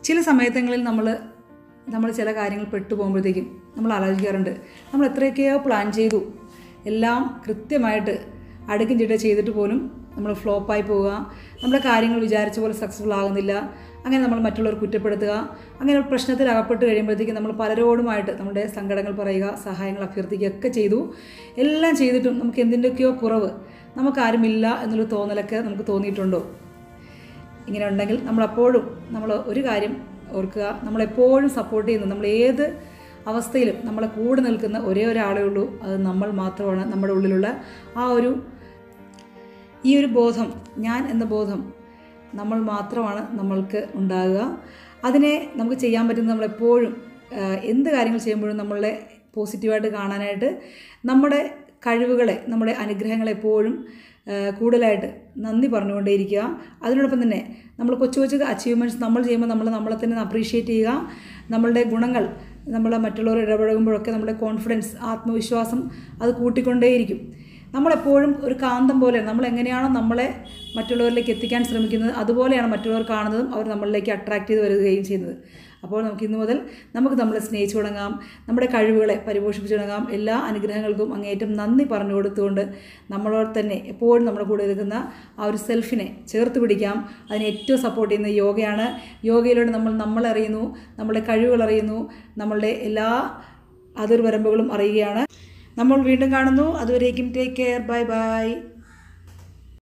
ചില സമയത്തങ്ങളിൽ നമ്മൾ നമ്മൾ ചില കാര്യങ്ങൾ പെട്ടുപോകുമ്പോഴത്തേക്കും നമ്മൾ ആലോചിക്കാറുണ്ട് നമ്മൾ എത്രയൊക്കെയോ പ്ലാൻ ചെയ്തു എല്ലാം കൃത്യമായിട്ട് അടുക്കും ചിട്ട ചെയ്തിട്ട് പോലും നമ്മൾ ഫ്ലോപ്പായി പോവുക നമ്മുടെ കാര്യങ്ങൾ വിചാരിച്ച പോലെ സക്സസ്ഫുൾ ആകുന്നില്ല അങ്ങനെ നമ്മൾ മറ്റുള്ളവർ കുറ്റപ്പെടുത്തുക അങ്ങനെ ഒരു പ്രശ്നത്തിൽ അകപ്പെട്ട് കഴിയുമ്പോഴത്തേക്കും നമ്മൾ പലരോടുമായിട്ട് നമ്മുടെ സങ്കടങ്ങൾ പറയുക സഹായങ്ങൾ അഭ്യർത്ഥിക്കുക ഒക്കെ ചെയ്തു എല്ലാം ചെയ്തിട്ടും നമുക്ക് എന്തിൻ്റെയൊക്കെയോ കുറവ് നമുക്കാരുമില്ല എന്നുള്ള തോന്നലൊക്കെ നമുക്ക് തോന്നിയിട്ടുണ്ടോ ഇങ്ങനെ ഉണ്ടെങ്കിൽ നമ്മളപ്പോഴും നമ്മൾ ഒരു കാര്യം ഓർക്കുക നമ്മളെപ്പോഴും സപ്പോർട്ട് ചെയ്യുന്നു നമ്മൾ ഏത് അവസ്ഥയിലും നമ്മളെ കൂടെ നിൽക്കുന്ന ഒരേ ഒരാളേ ഉള്ളൂ അത് നമ്മൾ മാത്രമാണ് നമ്മുടെ ഉള്ളിലുള്ള ആ ഒരു ഈ ഒരു ബോധം ഞാൻ എന്ന ബോധം നമ്മൾ മാത്രമാണ് നമ്മൾക്ക് ഉണ്ടാകുക അതിനെ നമുക്ക് ചെയ്യാൻ പറ്റുന്ന നമ്മളെപ്പോഴും ആ, എന്ത് കാര്യങ്ങൾ ചെയ്യുമ്പോഴും നമ്മളെ പോസിറ്റീവായിട്ട് കാണാനായിട്ട് നമ്മുടെ കഴിവുകളെ നമ്മുടെ അനുഗ്രഹങ്ങളെ എപ്പോഴും ആ, കൂടുതലായിട്ട് നന്ദി പറഞ്ഞുകൊണ്ടേയിരിക്കുക അതിനോടൊപ്പം തന്നെ നമ്മൾ കൊച്ചു കൊച്ചു അച്ചീവ്മെൻറ്റ്സ് നമ്മൾ ചെയ്യുമ്പോൾ നമ്മൾ നമ്മളെ തന്നെ അപ്രീഷിയേറ്റ് ചെയ്യുക നമ്മളുടെ ഗുണങ്ങൾ നമ്മൾ മറ്റുള്ളവർ ഇടപഴകുമ്പോഴൊക്കെ നമ്മുടെ കോൺഫിഡൻസ് ആത്മവിശ്വാസം അത് കൂട്ടിക്കൊണ്ടേയിരിക്കും നമ്മളെപ്പോഴും ഒരു കാന്തം പോലെ നമ്മൾ എങ്ങനെയാണോ നമ്മളെ മറ്റുള്ളവരിലേക്ക് എത്തിക്കാൻ ശ്രമിക്കുന്നത് അതുപോലെയാണ് മറ്റുള്ളവർ കാണുന്നതും അവർ നമ്മളിലേക്ക് അട്രാക്റ്റ് ചെയ്ത് വരികയും ചെയ്യുന്നത് അപ്പോൾ നമുക്ക് ഇന്നു മുതൽ നമുക്ക് നമ്മളെ സ്നേഹിച്ചു തുടങ്ങാം നമ്മുടെ കഴിവുകളെ പരിപോഷിപ്പിച്ചു തുടങ്ങാം എല്ലാ അനുഗ്രഹങ്ങൾക്കും അങ്ങേയറ്റം നന്ദി പറഞ്ഞു കൊടുത്തുകൊണ്ട് നമ്മളോട് തന്നെ എപ്പോഴും നമ്മുടെ കൂടെ നിൽക്കുന്ന ആ ഒരു സെൽഫിനെ ചേർത്ത് പിടിക്കാം അതിനെ ഏറ്റവും സപ്പോർട്ട് ചെയ്യുന്ന യോഗയാണ് യോഗയിലൂടെ നമ്മൾ നമ്മളെ അറിയുന്നു നമ്മുടെ കഴിവുകൾ അറിയുന്നു നമ്മളുടെ എല്ലാ അതിർവരമ്പുകളും അറിയുകയാണ് നമ്മൾ വീണ്ടും കാണുന്നു അതുവരേക്കും ടേക്ക് കെയർ ബൈ ബൈ